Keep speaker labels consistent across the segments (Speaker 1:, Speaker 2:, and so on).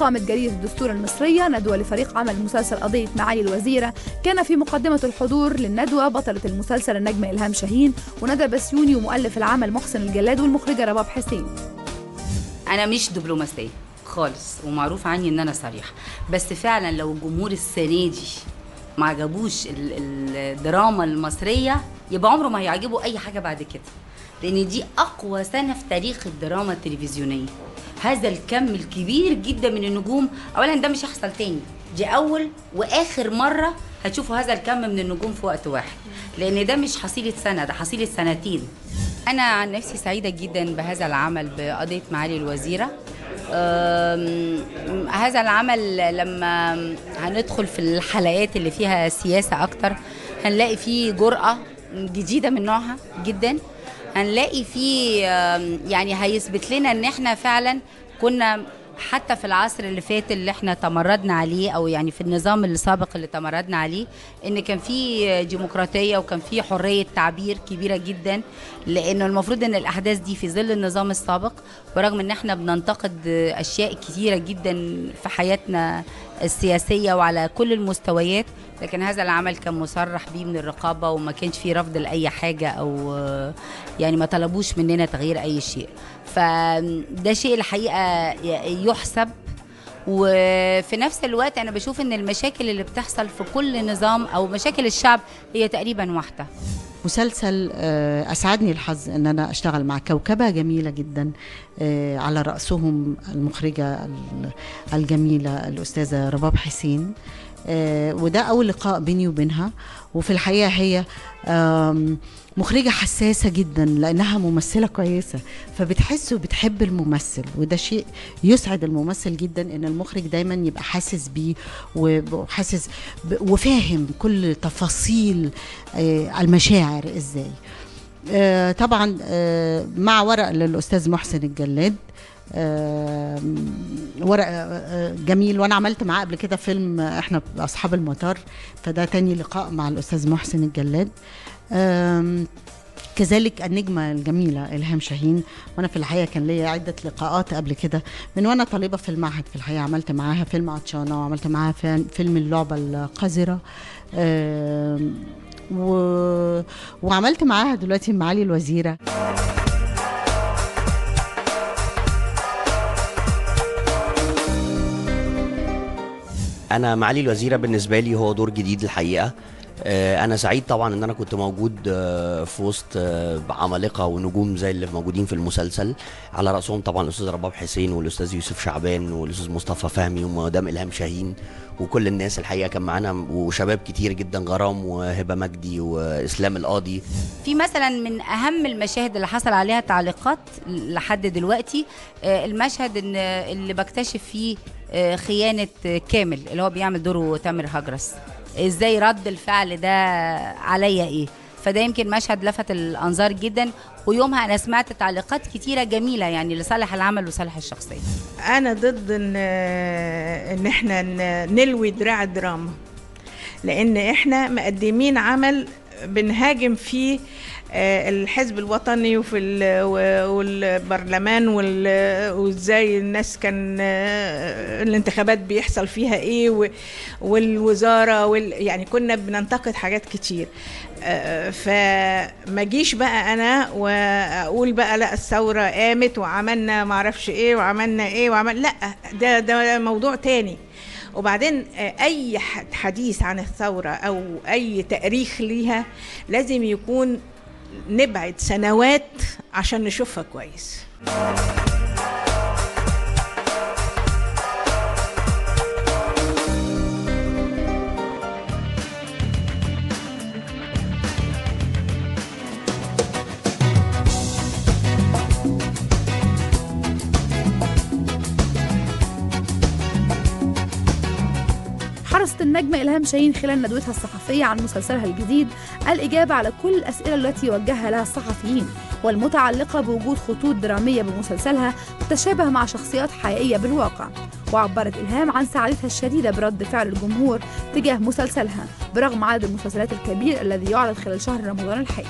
Speaker 1: أقامت جريدة الدستور المصرية ندوة لفريق عمل مسلسل قضية معالي الوزيرة كان في مقدمة الحضور للندوة بطلة المسلسل النجمة إلهام شاهين وندى بسيوني ومؤلف العمل محسن الجلاد والمخرجة رباب حسين
Speaker 2: انا مش دبلوماسيه خالص ومعروف عني ان انا صريحه بس فعلا لو الجمهور السنه دي ما عجبوش ال- ال- الدراما المصريه يبقى عمره ما هيعجبه اي حاجه بعد كده لان دي اقوى سنه في تاريخ الدراما التلفزيونيه هذا الكم الكبير جدا من النجوم اولا ده مش هيحصل تاني دي اول واخر مره هتشوفوا هذا الكم من النجوم في وقت واحد لان ده مش حصيله سنه ده حصيله سنتين انا عن نفسي سعيده جدا بهذا العمل بقضيه معالي الوزيره أم، هذا العمل لما هندخل في الحلقات اللي فيها سياسه اكتر هنلاقي فيه جرأه جديده من نوعها جدا هنلاقي فيه أم، يعني هيثبت لنا ان احنا فعلا كنا حتى في العصر اللي فات اللي احنا تمردنا عليه او يعني في النظام السابق اللي تمردنا عليه ان كان في ديمقراطيه وكان في حريه تعبير كبيره جدا لانه المفروض ان الاحداث دي في ظل النظام السابق برغم ان احنا بننتقد اشياء كتيره جدا في حياتنا السياسيه وعلى كل المستويات لكن هذا العمل كان مصرح بيه من الرقابه وما كانش فيه رفض لاي حاجه او يعني ما طلبوش مننا تغيير اي شيء فده شيء الحقيقه يحسب وفي نفس الوقت انا بشوف ان المشاكل اللي بتحصل في كل نظام او مشاكل الشعب هي تقريبا واحده
Speaker 3: مسلسل آه، اسعدني الحظ ان انا اشتغل مع كوكبه جميله جدا آه، على راسهم المخرجه ال- الجميله الاستاذه رباب حسين آه، وده اول لقاء بيني وبينها وفي الحقيقه هي آم، مخرجه حساسه جدا لانها ممثله كويسه فبتحس وبتحب الممثل وده شيء يسعد الممثل جدا ان المخرج دايما يبقى حاسس بيه وحاسس ب- وفاهم كل تفاصيل آه، المشاعر ازاي آه، طبعا آه، مع ورق للاستاذ محسن الجلاد آه، ورق آه، آه، جميل وانا عملت معاه قبل كده فيلم آه، احنا اصحاب المطار فده تاني لقاء مع الاستاذ محسن الجلاد آم، كذلك النجمة الجميلة إلهام شاهين وأنا في الحقيقة كان ليا عدة لقاءات قبل كده من وأنا طالبة في المعهد في الحقيقة عملت معاها فيلم عطشانة وعملت معاها فين- فيلم اللعبة القذرة آم، و... وعملت معاها دلوقتي معالي الوزيرة
Speaker 4: انا معالي الوزيره بالنسبه لي هو دور جديد الحقيقه آه، انا سعيد طبعا ان انا كنت موجود آه، في وسط آه، عمالقه ونجوم زي اللي موجودين في المسلسل على راسهم طبعا الاستاذ رباب حسين والاستاذ يوسف شعبان والاستاذ مصطفى فهمي ومدام الهام شاهين وكل الناس الحقيقه كان معانا وشباب كتير جدا غرام وهبه مجدي واسلام القاضي
Speaker 2: في مثلا من اهم المشاهد اللي حصل عليها تعليقات لحد دلوقتي آه، المشهد ان اللي بكتشف فيه آه، خيانه آه، كامل اللي هو بيعمل دوره تامر هجرس ازاي رد الفعل ده عليا ايه فده يمكن مشهد لفت الانظار جدا ويومها انا سمعت تعليقات كتيره جميله يعني لصالح العمل وصالح الشخصيه
Speaker 5: انا ضد ان ان احنا ن- نلوي دراع الدراما لان احنا مقدمين عمل بنهاجم فيه آه، الحزب الوطني وفي ال- و- والبرلمان وال- وازاي الناس كان آه، الانتخابات بيحصل فيها ايه و- والوزاره وال يعني كنا بننتقد حاجات كتير آه، فما جيش بقى انا واقول بقى لا الثوره قامت وعملنا معرفش ايه وعملنا ايه وعمل لا ده ده موضوع تاني وبعدين آه، اي ح- حديث عن الثوره او اي تاريخ ليها لازم يكون نبعد سنوات عشان نشوفها كويس
Speaker 1: حرصت النجمة إلهام شاهين خلال ندوتها الصحفية عن مسلسلها الجديد الإجابة على كل الأسئلة التي وجهها لها الصحفيين والمتعلقة بوجود خطوط درامية بمسلسلها تتشابه مع شخصيات حقيقية بالواقع وعبرت إلهام عن سعادتها الشديدة برد فعل الجمهور تجاه مسلسلها برغم عدد المسلسلات الكبير الذي يعرض خلال شهر رمضان الحالي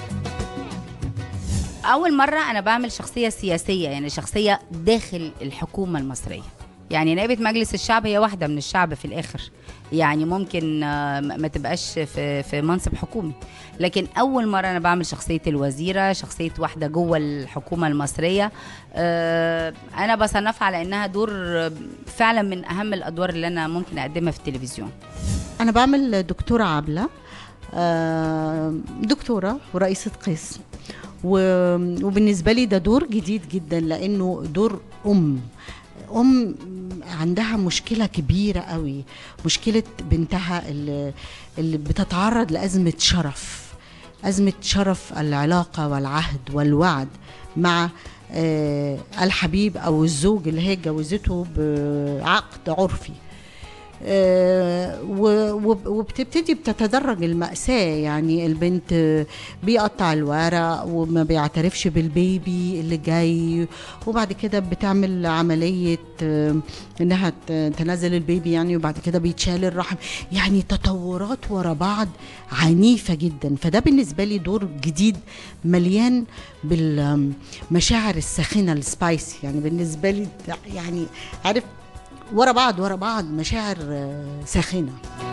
Speaker 2: اول مره انا بعمل شخصيه سياسيه يعني شخصيه داخل الحكومه المصريه يعني نائبه مجلس الشعب هي واحده من الشعب في الاخر يعني ممكن آه، ما ما تبقاش في في منصب حكومي لكن اول مره انا بعمل شخصيه الوزيره شخصيه واحده جوه الحكومه المصريه آه، انا بصنفها على انها دور آه، فعلا من اهم الادوار اللي انا ممكن اقدمها في التلفزيون
Speaker 3: أنا بعمل دكتورة عبلة آه، دكتورة ورئيسة قسم و- وبالنسبة لي ده دور جديد جدا لأنه دور أم أم عندها مشكلة كبيرة قوي مشكلة بنتها اللي, اللي بتتعرض لأزمة شرف أزمة شرف العلاقة والعهد والوعد مع آه، الحبيب أو الزوج اللي هي اتجوزته بعقد عرفي آه، و- وب- وبتبتدي بتتدرج المأساة يعني البنت آه، بيقطع الورق وما بيعترفش بالبيبي اللي جاي وبعد كده بتعمل عملية آه، انها ت- تنزل البيبي يعني وبعد كده بيتشال الرحم يعني تطورات ورا بعض عنيفة جدا فده بالنسبة لي دور جديد مليان بالمشاعر الساخنة السبايسي يعني بالنسبة لي ده يعني عارف ورا بعض ورا بعض مشاعر آه، ساخنه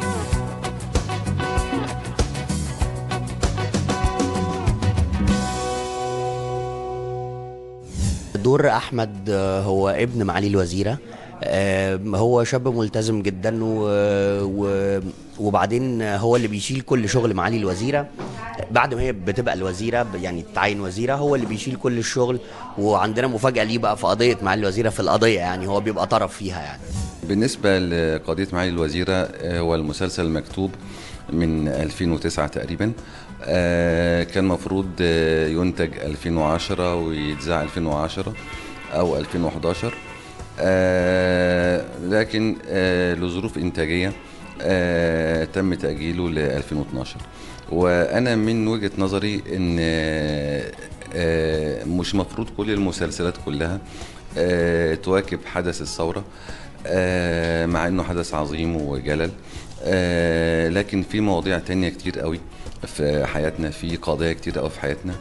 Speaker 4: دور احمد آه، هو ابن معالي الوزيره آه، هو شاب ملتزم جدا و... و... وبعدين هو اللي بيشيل كل شغل معالي الوزيره بعد ما هي بتبقى الوزيره يعني تعين وزيره هو اللي بيشيل كل الشغل وعندنا مفاجاه ليه بقى في قضيه معالي الوزيره في القضيه يعني هو بيبقى طرف فيها يعني
Speaker 6: بالنسبة لقضية معالي الوزيرة آه، هو المسلسل مكتوب من 2009 تقريبا آه، كان مفروض آه، ينتج 2010 ويتذاع 2010 أو 2011 آه، لكن آه، لظروف إنتاجية آه، تم تأجيله ل 2012 وأنا من وجهة نظري إن آه، آه، مش مفروض كل المسلسلات كلها آه، تواكب حدث الثورة آه، مع انه حدث عظيم وجلل آه، لكن في مواضيع تانية كتير قوي في حياتنا في قضايا كتير قوي في حياتنا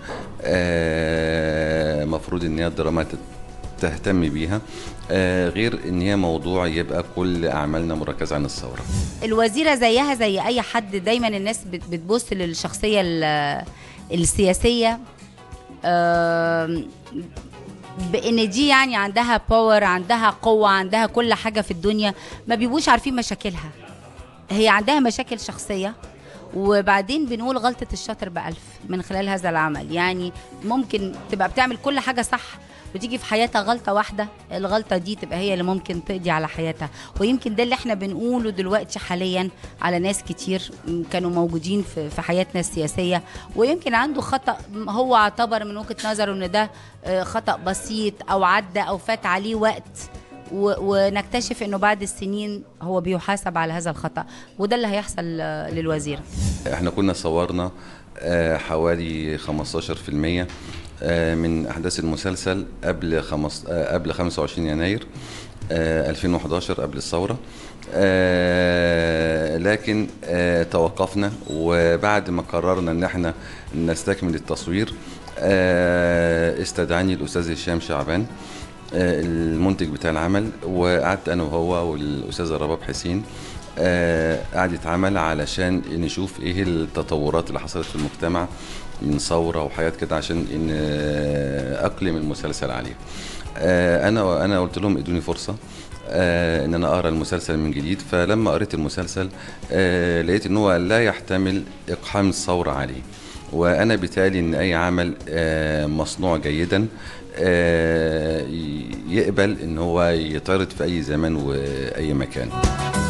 Speaker 6: آه، مفروض ان هي الدراما تت- تهتم بيها آه، غير ان هي موضوع يبقى كل اعمالنا مركزه عن الثوره
Speaker 2: الوزيرة زيها زي أي حد دايما الناس بت- بتبص للشخصية ال- السياسية آم، بان دي يعني عندها باور عندها قوه عندها كل حاجه في الدنيا ما بيبقوش عارفين مشاكلها هي عندها مشاكل شخصيه وبعدين بنقول غلطة الشاطر بألف من خلال هذا العمل يعني ممكن تبقى بتعمل كل حاجة صح وتيجي في حياتها غلطة واحدة الغلطة دي تبقى هي اللي ممكن تقضي على حياتها ويمكن ده اللي احنا بنقوله دلوقتي حاليا على ناس كتير م- كانوا موجودين في في حياتنا السياسية ويمكن عنده خطأ م- هو اعتبر من وجهة نظره ان ده آه، خطأ بسيط او عدى او فات عليه وقت و- ونكتشف انه بعد السنين هو بيحاسب على هذا الخطأ وده اللي هيحصل آه، للوزير
Speaker 6: احنا كنا صورنا آه، حوالي 15% آه، من احداث المسلسل قبل خمس آه، قبل 25 يناير آه، 2011 قبل الثوره آه، لكن آه، توقفنا وبعد ما قررنا ان احنا نستكمل التصوير آه، استدعاني الاستاذ هشام شعبان آه، المنتج بتاع العمل وقعدت انا وهو والاستاذه رباب حسين آه، قعدة عمل علشان نشوف ايه التطورات اللي حصلت في المجتمع من ثوره وحاجات كده عشان ان آه، اقلم المسلسل عليه آه، انا انا قلت لهم ادوني فرصه آه، ان انا اقرا المسلسل من جديد فلما قريت المسلسل آه، لقيت ان هو لا يحتمل اقحام الثوره عليه وانا بالتالي ان اي عمل آه، مصنوع جيدا آه، ي- يقبل ان هو يتعرض في اي زمان واي مكان